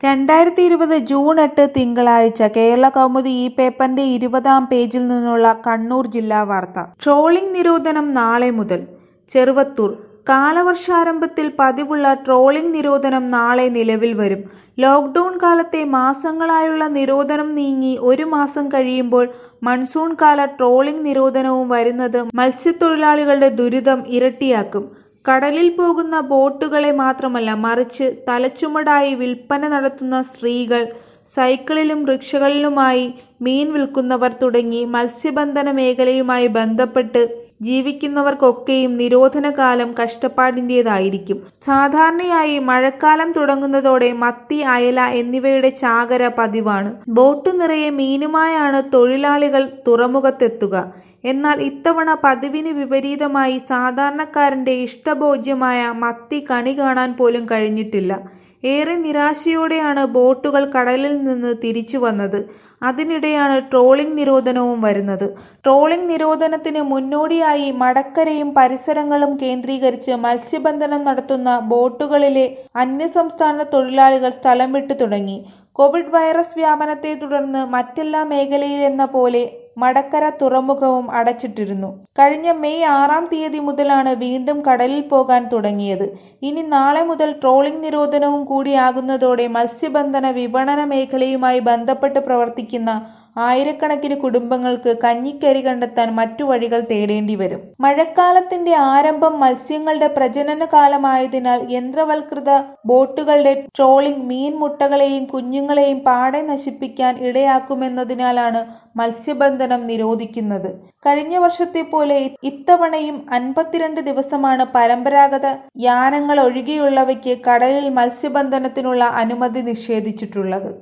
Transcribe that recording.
രണ്ടായിരത്തി ഇരുപത് ജൂൺ എട്ട് തിങ്കളാഴ്ച കേരളകൗമുദി ഈ പേപ്പറിന്റെ ഇരുപതാം പേജിൽ നിന്നുള്ള കണ്ണൂർ ജില്ലാ വാർത്ത. ട്രോളിംഗ് നിരോധനം നാളെ മുതൽ ചെറുവത്തൂർ കാലവർഷാരംഭത്തിൽ പതിവുള്ള ട്രോളിംഗ് നിരോധനം നാളെ നിലവിൽ വരും. ലോക്ഡൗൺ കാലത്തെ മാസങ്ങളായുള്ള നിരോധനം നീങ്ങി ഒരു മാസം കഴിയുമ്പോൾ മൺസൂൺ കാല ട്രോളിംഗ് നിരോധനവും വരുന്നത് മത്സ്യത്തൊഴിലാളികളുടെ ദുരിതം ഇരട്ടിയാക്കും. കടലിൽ പോകുന്ന ബോട്ടുകളെ മാത്രമല്ല മറിച്ച് തലച്ചുമടായി വിൽപ്പന നടത്തുന്ന സ്ത്രീകൾ, സൈക്കിളിലും റിക്ഷകളിലുമായി മീൻ വിൽക്കുന്നവർ തുടങ്ങി മത്സ്യബന്ധന മേഖലയുമായി ബന്ധപ്പെട്ട് ജീവിക്കുന്നവർക്കൊക്കെയും നിരോധനകാലം കഷ്ടപ്പാടിന്റേതായിരിക്കും. സാധാരണയായി മഴക്കാലം തുടങ്ങുന്നതോടെ മത്തി, അയല എന്നിവയുടെ ചാകര പതിവാണ്. ബോട്ട് നിറയെ മീനുമായാണ് തൊഴിലാളികൾ തുറമുഖത്തെത്തുക. എന്നാൽ ഇത്തവണ പതിവിന് വിപരീതമായി സാധാരണക്കാരന്റെ ഇഷ്ടഭോജ്യമായ മത്തി കണി കാണാൻ പോലും കഴിഞ്ഞിട്ടില്ല. ഏറെ നിരാശയോടെയാണ് ബോട്ടുകൾ കടലിൽ നിന്ന് തിരിച്ചു വന്നത്. അതിനിടെയാണ് ട്രോളിംഗ് നിരോധനവും വരുന്നത്. ട്രോളിംഗ് നിരോധനത്തിന് മുന്നോടിയായി മടക്കരയും പരിസരങ്ങളും കേന്ദ്രീകരിച്ച് മത്സ്യബന്ധനം നടത്തുന്ന ബോട്ടുകളിലെ അന്യസംസ്ഥാന തൊഴിലാളികൾ സ്ഥലം വിട്ടു തുടങ്ങി. കോവിഡ് വൈറസ് വ്യാപനത്തെ തുടർന്ന് മറ്റെല്ലാ മേഖലയിലെന്ന പോലെ മടക്കര തുറമുഖവും അടച്ചിട്ടിരുന്നു. കഴിഞ്ഞ മെയ് ആറാം തീയതി മുതലാണ് വീണ്ടും കടലിൽ പോകാൻ തുടങ്ങിയത്. ഇനി നാളെ മുതൽ ട്രോളിംഗ് നിരോധനവും കൂടിയാകുന്നതോടെ മത്സ്യബന്ധന വിപണന മേഖലയുമായി ബന്ധപ്പെട്ട് പ്രവർത്തിക്കുന്ന ആയിരക്കണക്കിന് കുടുംബങ്ങൾക്ക് കഞ്ഞിക്കരി കണ്ടെത്താൻ മറ്റു വഴികൾ തേടേണ്ടി വരും. മഴക്കാലത്തിന്റെ ആരംഭം മത്സ്യങ്ങളുടെ പ്രജനനകാലമായതിനാൽ യന്ത്രവൽകൃത ബോട്ടുകളുടെ ട്രോളിംഗ് മീൻ മുട്ടകളെയും കുഞ്ഞുങ്ങളെയും പാടെ നശിപ്പിക്കാൻ ഇടയാക്കുമെന്നതിനാലാണ് മത്സ്യബന്ധനം നിരോധിക്കുന്നത്. കഴിഞ്ഞ വർഷത്തെപ്പോലെ ഇത്തവണയും അൻപത്തിരണ്ട് ദിവസമാണ് പരമ്പരാഗത യാനങ്ങളൊഴികെയുള്ളവയ്ക്ക് കടലിൽ മത്സ്യബന്ധനത്തിനുള്ള അനുമതി നിഷേധിച്ചിട്ടുള്ളത്.